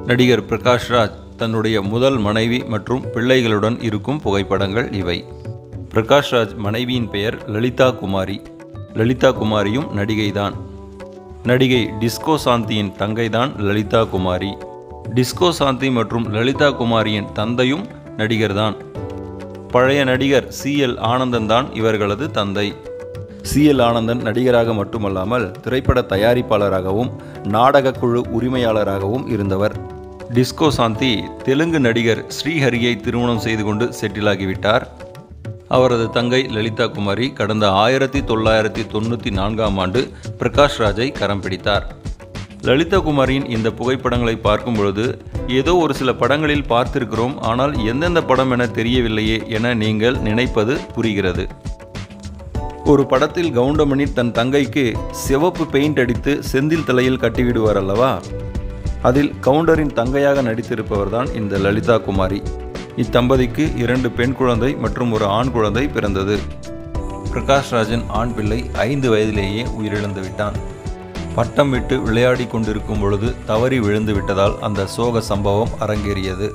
நடிகர் பிரகாஷ்ராஜ் தன்னுடைய முதல் மனைவி மற்றும் பிள்ளைகளுடன் இருக்கும் புகைப்படங்கள் இவை பிரகாஷ்ராஜ் மனைவியின் பெயர் லலிதா குமாரி லலிதா குமாரியும் நடிகைதான் நடிகை டிஸ்கோ சாந்தியின் தங்கைதான் லலிதா குமாரி டிஸ்கோ சாந்தி மற்றும் லலிதா குமாரியின் தந்தையும் நடிகர்தான் பழைய நடிகர் சி எல் ஆனந்தன் தான் இவர்களது தந்தை சி எல் ஆனந்தன் நடிகராக மட்டுமல்லாமல் திரைப்பட தயாரிப்பாளராகவும் நாடகக் குழு உரிமையாளராகவும் இருந்தவர் டிஸ்கோ சாந்தி தெலுங்கு நடிகர் ஸ்ரீஹரியை திருமணம் செய்து கொண்டு செட்டிலாகிவிட்டார் அவரது தங்கை லலிதா குமாரி கடந்த ஆயிரத்தி தொள்ளாயிரத்தி தொண்ணூற்றி நான்காம் ஆண்டு பிரகாஷ் ராஜை கரம் பிடித்தார் லலிதா குமாரியின் இந்த புகைப்படங்களை பார்க்கும் பொழுது ஏதோ ஒரு சில படங்களில் பார்த்திருக்கிறோம் ஆனால் எந்தெந்த படம் என தெரியவில்லையே என நீங்கள் நினைப்பது புரிகிறது ஒரு படத்தில் கவுண்டமணி தன் தங்கைக்கு சிவப்பு பெயிண்ட் அடித்து செந்தில் தலையில் கட்டிவிடுவார் அல்லவா அதில் கவுண்டரின் தங்கையாக நடித்திருப்பவர்தான் இந்த லலிதா குமாரி இத்தம்பதிக்கு இரண்டு பெண் குழந்தை மற்றும் ஒரு ஆண் குழந்தை பிறந்தது பிரகாஷ் ராஜன் ஆண் பிள்ளை ஐந்து வயதிலேயே உயிரிழந்து விட்டான் பட்டம் விட்டு விளையாடி கொண்டிருக்கும் பொழுது தவறி விழுந்து விட்டதால் அந்த சோக சம்பவம் அரங்கேறியது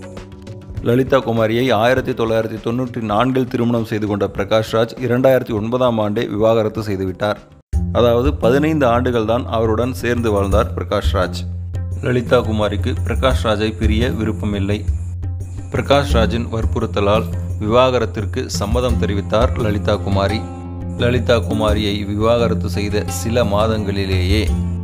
லலிதா குமாரியை ஆயிரத்தி தொள்ளாயிரத்தி தொண்ணூற்றி நான்கில் திருமணம் செய்து கொண்ட பிரகாஷ்ராஜ் இரண்டாயிரத்தி ஒன்பதாம் ஆண்டே விவாகரத்து செய்துவிட்டார் அதாவது பதினைந்து ஆண்டுகள் தான் அவருடன் சேர்ந்து வாழ்ந்தார் பிரகாஷ்ராஜ் லலிதா குமாரிக்கு பிரகாஷ்ராஜை பிரிய விருப்பமில்லை பிரகாஷ்ராஜின் வற்புறுத்தலால் விவாகரத்திற்கு சம்மதம் தெரிவித்தார் லலிதா குமாரி லலிதா குமாரியை விவாகரத்து செய்த சில மாதங்களிலேயே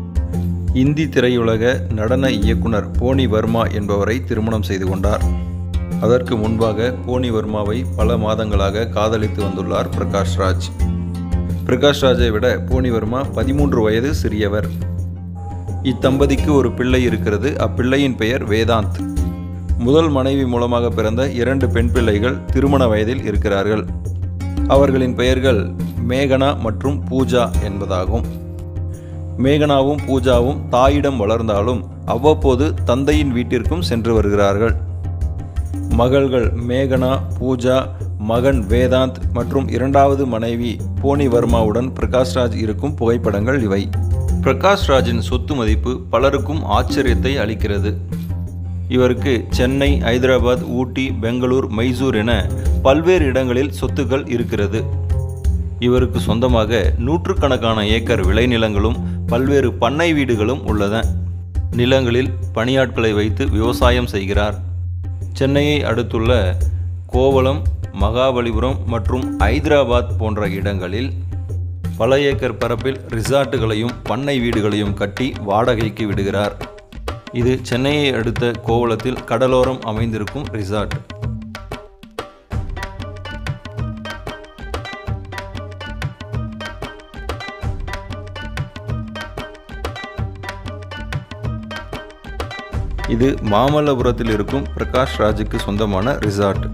இந்தி திரையுலக நடன இயக்குனர் போனி வர்மா என்பவரை திருமணம் செய்து கொண்டார் அதற்கு முன்பாக போனி வர்மாவை பல மாதங்களாக காதலித்து வந்துள்ளார் பிரகாஷ்ராஜ் பிரகாஷ்ராஜை விட போனி வர்மா பதிமூன்று வயது சிறியவர் இத்தம்பதிக்கு ஒரு பிள்ளை இருக்கிறது அப்பிள்ளையின் பெயர் வேதாந்த் முதல் மனைவி மூலமாக பிறந்த இரண்டு பெண் பிள்ளைகள் திருமண வயதில் இருக்கிறார்கள் அவர்களின் பெயர்கள் மேகனா மற்றும் பூஜா என்பதாகும் மேகனாவும் பூஜாவும் தாயிடம் வளர்ந்தாலும் அவ்வப்போது தந்தையின் வீட்டிற்கும் சென்று வருகிறார்கள் மகள்கள் மேகனா பூஜா மகன் வேதாந்த் மற்றும் இரண்டாவது மனைவி போனி வர்மாவுடன் பிரகாஷ்ராஜ் இருக்கும் புகைப்படங்கள் இவை பிரகாஷ்ராஜின் சொத்து மதிப்பு பலருக்கும் ஆச்சரியத்தை அளிக்கிறது இவருக்கு சென்னை ஐதராபாத் ஊட்டி பெங்களூர் மைசூர் என பல்வேறு இடங்களில் சொத்துக்கள் இருக்கிறது இவருக்கு சொந்தமாக நூற்றுக்கணக்கான ஏக்கர் விளைநிலங்களும் பல்வேறு பண்ணை வீடுகளும் உள்ளன நிலங்களில் பணியாட்களை வைத்து விவசாயம் செய்கிறார் சென்னையை அடுத்துள்ள கோவளம் மகாபலிபுரம் மற்றும் ஐதராபாத் போன்ற இடங்களில் பல ஏக்கர் பரப்பில் ரிசார்ட்டுகளையும் பண்ணை வீடுகளையும் கட்டி வாடகைக்கு விடுகிறார் இது சென்னையை அடுத்த கோவளத்தில் கடலோரம் அமைந்திருக்கும் ரிசார்ட் இது மாமல்லபுரத்தில் இருக்கும் பிரகாஷ் ராஜுக்கு சொந்தமான ரிசார்ட்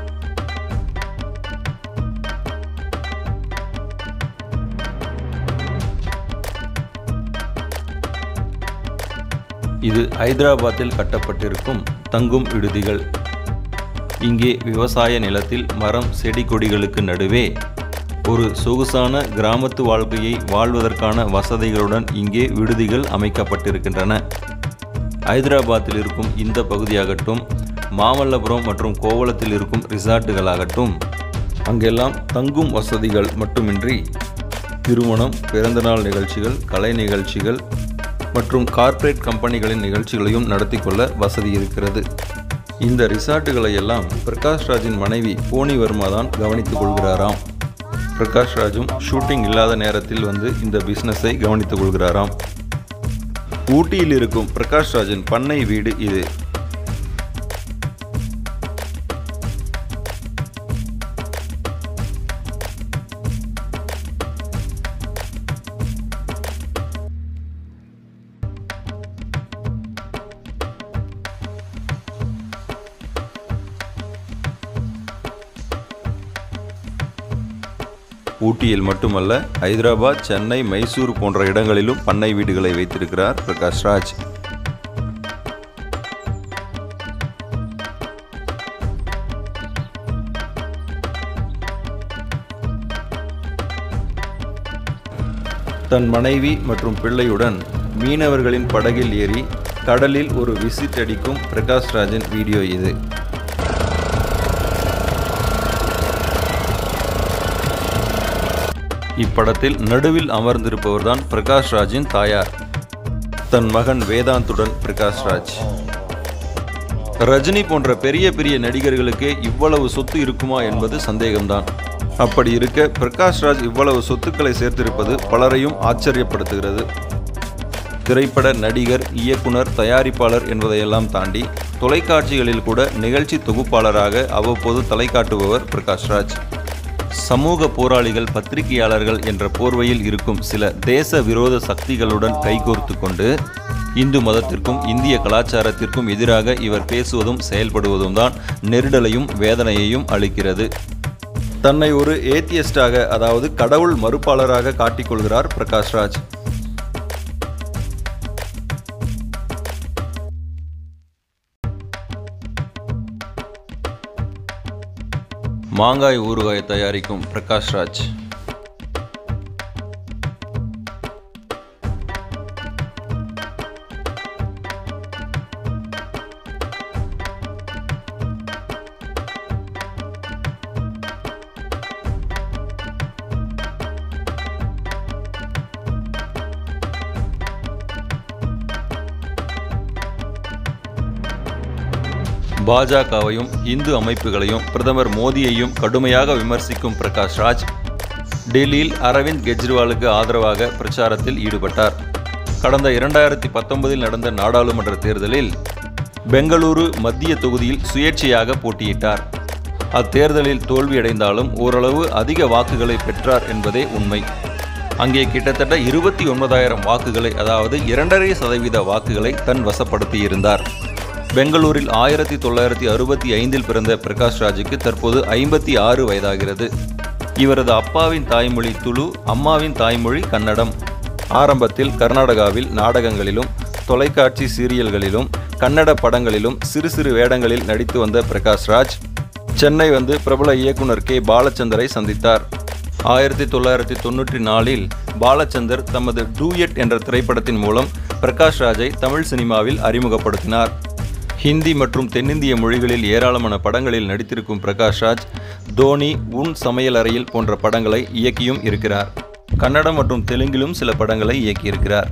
இது ஐதராபாத்தில் கட்டப்பட்டிருக்கும் தங்கும் விடுதிகள் இங்கே விவசாய நிலத்தில் மரம் செடி கொடிகளுக்கு நடுவே ஒரு சொகுசான கிராமத்து வாழ்க்கையை வாழ்வதற்கான வசதிகளுடன் இங்கே விடுதிகள் அமைக்கப்பட்டிருக்கின்றன ஐதராபாத்தில் இருக்கும் இந்த பகுதியாகட்டும் மாமல்லபுரம் மற்றும் கோவளத்தில் இருக்கும் ரிசார்ட்டுகளாகட்டும் அங்கெல்லாம் தங்கும் வசதிகள் மட்டுமின்றி திருமணம் பிறந்தநாள் நிகழ்ச்சிகள் கலை நிகழ்ச்சிகள் மற்றும் கார்ப்பரேட் கம்பெனிகளின் நிகழ்ச்சிகளையும் நடத்தி கொள்ள வசதி இருக்கிறது இந்த ரிசார்ட்டுகளை எல்லாம் பிரகாஷ் ராஜின் மனைவி போனி வர்மா தான் கவனித்துக் கொள்கிறாராம் பிரகாஷ் ராஜும் ஷூட்டிங் இல்லாத நேரத்தில் வந்து இந்த பிஸ்னஸை கவனித்துக் கொள்கிறாராம் ஊட்டியில் இருக்கும் பிரகாஷ் ராஜின் பண்ணை வீடு இது ஊட்டியில் மட்டுமல்ல ஹைதராபாத் சென்னை மைசூர் போன்ற இடங்களிலும் பண்ணை வீடுகளை வைத்திருக்கிறார் பிரகாஷ் ராஜ் தன் மனைவி மற்றும் பிள்ளையுடன் மீனவர்களின் படகில் ஏறி கடலில் ஒரு விசிட் அடிக்கும் பிரகாஷ் ராஜின் வீடியோ இது இப்படத்தில் நடுவில் அமர்ந்திருப்பவர்தான் பிரகாஷ் ராஜின் தாயார் தன் மகன் வேதாந்துடன் பிரகாஷ் ராஜ் ரஜினி போன்ற பெரிய பெரிய நடிகர்களுக்கே இவ்வளவு சொத்து இருக்குமா என்பது சந்தேகம்தான் அப்படி இருக்க பிரகாஷ் ராஜ் இவ்வளவு சொத்துக்களை சேர்த்திருப்பது பலரையும் ஆச்சரியப்படுத்துகிறது திரைப்பட நடிகர் இயக்குனர் தயாரிப்பாளர் என்பதையெல்லாம் தாண்டி தொலைக்காட்சிகளில் கூட நிகழ்ச்சி தொகுப்பாளராக அவ்வப்போது தலை காட்டுபவர் பிரகாஷ் ராஜ் சமூக போராளிகள் பத்திரிகையாளர்கள் என்ற போர்வையில் இருக்கும் சில தேச விரோத சக்திகளுடன் கைகோர்த்து கொண்டு இந்து மதத்திற்கும் இந்திய கலாச்சாரத்திற்கும் எதிராக இவர் பேசுவதும் செயல்படுவதும் தான் நெருடலையும் வேதனையையும் அளிக்கிறது தன்னை ஒரு ஏத்தியஸ்டாக அதாவது கடவுள் மறுப்பாளராக காட்டிக்கொள்கிறார் பிரகாஷ் ராஜ் மாங்காய் ஊறுகாய் தயாரிக்கும் பிரகாஷ் ராஜ் பாஜகவையும் இந்து அமைப்புகளையும் பிரதமர் மோடியையும் கடுமையாக விமர்சிக்கும் பிரகாஷ் ராஜ் டெல்லியில் அரவிந்த் கெஜ்ரிவாலுக்கு ஆதரவாக பிரச்சாரத்தில் ஈடுபட்டார் கடந்த இரண்டாயிரத்தி பத்தொன்பதில் நடந்த நாடாளுமன்ற தேர்தலில் பெங்களூரு மத்திய தொகுதியில் சுயேட்சையாக போட்டியிட்டார் அத்தேர்தலில் தோல்வியடைந்தாலும் ஓரளவு அதிக வாக்குகளை பெற்றார் என்பதே உண்மை அங்கே கிட்டத்தட்ட இருபத்தி ஒன்பதாயிரம் வாக்குகளை அதாவது இரண்டரை சதவீத வாக்குகளை தன் வசப்படுத்தியிருந்தார் பெங்களூரில் ஆயிரத்தி தொள்ளாயிரத்தி அறுபத்தி ஐந்தில் பிறந்த பிரகாஷ் ராஜுக்கு தற்போது ஐம்பத்தி ஆறு வயதாகிறது இவரது அப்பாவின் தாய்மொழி துளு அம்மாவின் தாய்மொழி கன்னடம் ஆரம்பத்தில் கர்நாடகாவில் நாடகங்களிலும் தொலைக்காட்சி சீரியல்களிலும் கன்னட படங்களிலும் சிறு சிறு வேடங்களில் நடித்து வந்த பிரகாஷ் ராஜ் சென்னை வந்து பிரபல இயக்குனர் கே பாலச்சந்தரை சந்தித்தார் ஆயிரத்தி தொள்ளாயிரத்தி தொண்ணூற்றி நாலில் பாலச்சந்தர் தமது டூயட் என்ற திரைப்படத்தின் மூலம் பிரகாஷ் ராஜை தமிழ் சினிமாவில் அறிமுகப்படுத்தினார் ஹிந்தி மற்றும் தென்னிந்திய மொழிகளில் ஏராளமான படங்களில் நடித்திருக்கும் பிரகாஷ் ராஜ் தோனி உன் சமையல் அறையில் போன்ற படங்களை இயக்கியும் இருக்கிறார் கன்னடம் மற்றும் தெலுங்கிலும் சில படங்களை இயக்கியிருக்கிறார்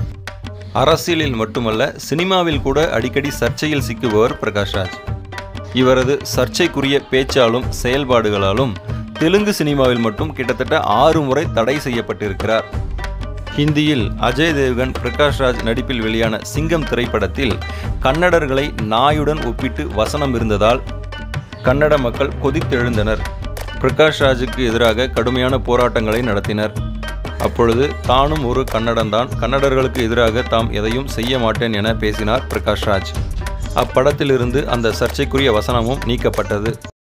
அரசியலில் மட்டுமல்ல சினிமாவில் கூட அடிக்கடி சர்ச்சையில் சிக்குபவர் பிரகாஷ் ராஜ் இவரது சர்ச்சைக்குரிய பேச்சாலும் செயல்பாடுகளாலும் தெலுங்கு சினிமாவில் மட்டும் கிட்டத்தட்ட ஆறு முறை தடை செய்யப்பட்டிருக்கிறார் ஹிந்தியில் அஜய் தேவ்கன் பிரகாஷ் ராஜ் நடிப்பில் வெளியான சிங்கம் திரைப்படத்தில் கன்னடர்களை நாயுடன் ஒப்பிட்டு வசனம் இருந்ததால் கன்னட மக்கள் கொதித்தெழுந்தனர் பிரகாஷ் ராஜுக்கு எதிராக கடுமையான போராட்டங்களை நடத்தினர் அப்பொழுது தானும் ஒரு கன்னடன்தான் கன்னடர்களுக்கு எதிராக தாம் எதையும் செய்ய மாட்டேன் என பேசினார் பிரகாஷ் ராஜ் அப்படத்திலிருந்து அந்த சர்ச்சைக்குரிய வசனமும் நீக்கப்பட்டது